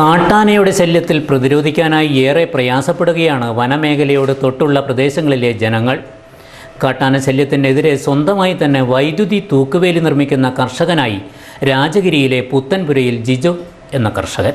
കാട്ടാനയുടെ ശല്യത്തിൽ പ്രതിരോധിക്കാനായി ഏറെ പ്രയാസപ്പെടുകയാണ് വനമേഖലയോട് തൊട്ടുള്ള പ്രദേശങ്ങളിലെ ജനങ്ങൾ കാട്ടാന ശല്യത്തിനെതിരെ സ്വന്തമായി തന്നെ വൈദ്യുതി തൂക്കുവേലി നിർമ്മിക്കുന്ന കർഷകനായി രാജഗിരിയിലെ പുത്തൻപുരയിൽ ജിജോ എന്ന കർഷകൻ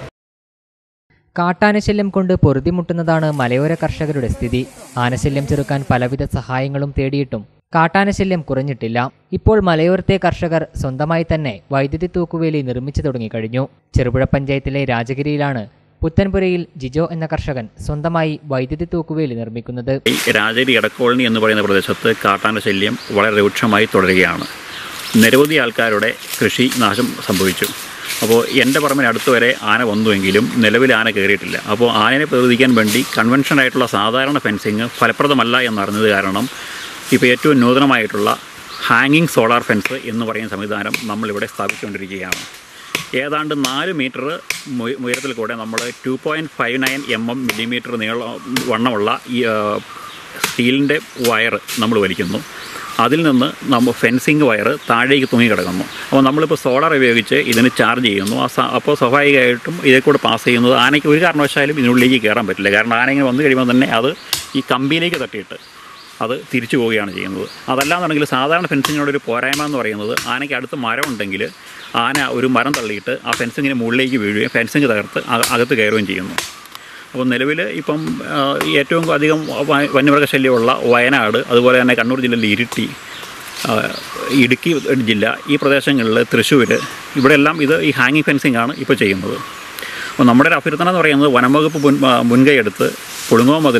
കാട്ടാനശല്യം കൊണ്ട് പൊറുതിമുട്ടുന്നതാണ് മലയോര കർഷകരുടെ സ്ഥിതി ആനശല്യം ചെറുക്കാൻ പലവിധ സഹായങ്ങളും തേടിയിട്ടും കാട്ടാനശല്യം കുറഞ്ഞിട്ടില്ല ഇപ്പോൾ മലയോരത്തെ കർഷകർ സ്വന്തമായി തന്നെ വൈദ്യുതി തൂക്കുവേലി നിർമ്മിച്ചു തുടങ്ങിക്കഴിഞ്ഞു ചെറുപുഴ പഞ്ചായത്തിലെ രാജഗിരിയിലാണ് പുത്തൻപുരയിൽ ജിജോ എന്ന കർഷകൻ സ്വന്തമായി വൈദ്യുതി തൂക്കുവേലി നിർമ്മിക്കുന്നത് ഈ രാജഗിരി എടക്കോളനി എന്ന് പറയുന്ന പ്രദേശത്ത് കാട്ടാന ശല്യം വളരെ രൂക്ഷമായി തുടരുകയാണ് നിരവധി ആൾക്കാരുടെ കൃഷി നാശം സംഭവിച്ചു അപ്പോൾ എൻ്റെ പറമ്പിന് അടുത്ത് വരെ ആന വന്നുവെങ്കിലും നിലവിൽ ആന കയറിയിട്ടില്ല അപ്പോൾ ആനയെ പ്രതിരോധിക്കാൻ വേണ്ടി കൺവെൻഷൻ ആയിട്ടുള്ള സാധാരണ ഫെൻസിങ് ഫലപ്രദമല്ല എന്നറിഞ്ഞത് കാരണം ഇപ്പോൾ ഏറ്റവും നൂതനമായിട്ടുള്ള ഹാങ്ങിങ് സോളാർ ഫെൻസ് എന്ന് പറയുന്ന സംവിധാനം നമ്മളിവിടെ സ്ഥാപിച്ചുകൊണ്ടിരിക്കുകയാണ് ഏതാണ്ട് നാല് മീറ്റർ ഉയരത്തിൽ കൂടെ നമ്മൾ two point five nine M M millimetre നീള വണ്ണമുള്ള ഈ സ്റ്റീലിൻ്റെ വയർ നമ്മൾ വലിക്കുന്നു അതിൽ നിന്ന് നമ്മൾ ഫെൻസിങ് വയർ താഴേക്ക് തൂങ്ങി കിടക്കുന്നു അപ്പോൾ നമ്മളിപ്പോൾ സോളാർ ഉപയോഗിച്ച് ഇതിന് ചാർജ് ചെയ്യുന്നു ആ സ- അപ്പോൾ സ്വാഭാവികമായിട്ടും ഇതിൽ കൂടെ പാസ് ചെയ്യുന്നത് ആനയ്ക്ക് ഒരു കാരണവശാലും ഇതിനുള്ളിലേക്ക് കയറാൻ പറ്റില്ല കാരണം ആന ഇങ്ങനെ വന്നു കഴിയുമ്പോൾ തന്നെ അത് ഈ കമ്പിയിലേക്ക് തട്ടിയിട്ട് അത് തിരിച്ചു പോവുകയാണ് ചെയ്യുന്നത് അതല്ലാന്നുണ്ടെങ്കിൽ സാധാരണ ഫെൻസിങ്ങിനോടൊരു പോരായ്മ എന്ന് പറയുന്നത് ആനയ്ക്ക് അടുത്ത് മരം ഉണ്ടെങ്കിൽ ആന ഒരു മരം തള്ളിയിട്ട് ആ ഫെൻസിങ്ങിന് മുകളിലേക്ക് വീഴുകയും ഫെൻസിങ് തകർത്ത് അക- അകത്ത് കയറുകയും ചെയ്യുന്നു അപ്പോൾ നിലവിൽ ഇപ്പം ആ, ഏറ്റവും അധികം വ- വന്യമൃഗശല്യമുള്ള വയനാട് അതുപോലെ തന്നെ കണ്ണൂർ ജില്ലയിലെ ഇരിട്ടി ആ, ഇടുക്കി ജില്ല ഈ പ്രദേശങ്ങളിൽ തൃശ്ശൂർ ഇവിടെയെല്ലാം ഇത് ഈ ഹാങ്ങിങ് ഫെൻസിങ് ആണ് ഇപ്പോൾ ചെയ്യുന്നത് അപ്പോൾ നമ്മുടെ ഒരു അഭ്യർത്ഥന എന്ന് പറയുന്നത് വനംവകുപ്പ് മുൻ ആ, മുൻകൈ എടുത്ത് പുളുങ്ങോ മുതൽ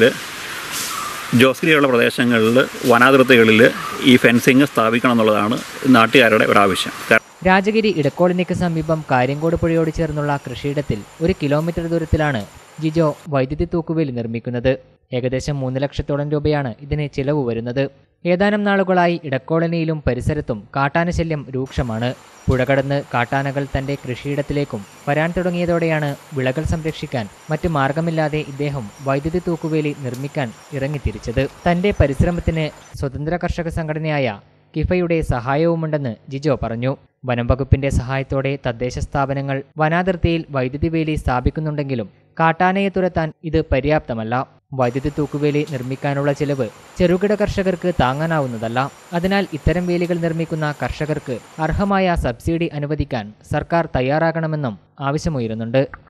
ജോസ്ഗിരിയുള്ള പ്രദേശങ്ങളിൽ വനാതിർത്തികളിൽ ഈ ഫെൻസിങ് സ്ഥാപിക്കണം എന്നുള്ളതാണ് നാട്ടുകാരുടെ ഒരാവശ്യം കാരണം രാജഗിരി ഇടക്കോളിനിക്ക് സമീപം കാര്യങ്കോട് പുഴയോട് ചേർന്നുള്ള കൃഷിയിടത്തിൽ ഒരു കിലോമീറ്റർ ദൂരത്തിലാണ് ജിജോ വൈദ്യുതി തൂക്കുവേലി നിർമ്മിക്കുന്നത് ഏകദേശം മൂന്ന് ലക്ഷത്തോളം രൂപയാണ് ഇതിന് ചിലവ് വരുന്നത് ഏതാനും നാളുകളായി ഇടക്കോളനിയിലും പരിസരത്തും കാട്ടാനശല്യം രൂക്ഷമാണ് പുഴ കടന്ന് കാട്ടാനകൾ തന്റെ കൃഷിയിടത്തിലേക്കും വരാൻ തുടങ്ങിയതോടെയാണ് വിളകൾ സംരക്ഷിക്കാൻ മറ്റു മാർഗമില്ലാതെ ഇദ്ദേഹം വൈദ്യുതി തൂക്കുവേലി നിർമ്മിക്കാൻ ഇറങ്ങിത്തിരിച്ചത് തന്റെ പരിശ്രമത്തിന് സ്വതന്ത്ര കർഷക സംഘടനയായ കിഫയുടെ സഹായവുമുണ്ടെന്ന് ജിജോ പറഞ്ഞു വനം വകുപ്പിന്റെ സഹായത്തോടെ തദ്ദേശ സ്ഥാപനങ്ങൾ വനാതിർത്തിയിൽ വൈദ്യുതി വേലി സ്ഥാപിക്കുന്നുണ്ടെങ്കിലും കാട്ടാനയെ തുരത്താൻ ഇത് പര്യാപ്തമല്ല വൈദ്യുതി തൂക്കുവേലി നിർമ്മിക്കാനുള്ള ചിലവ് ചെറുകിട കർഷകർക്ക് താങ്ങാനാവുന്നതല്ല അതിനാൽ ഇത്തരം വേലികൾ നിർമ്മിക്കുന്ന കർഷകർക്ക് അർഹമായ സബ്സിഡി അനുവദിക്കാൻ സർക്കാർ തയ്യാറാകണമെന്നും ആവശ്യമുയരുന്നുണ്ട്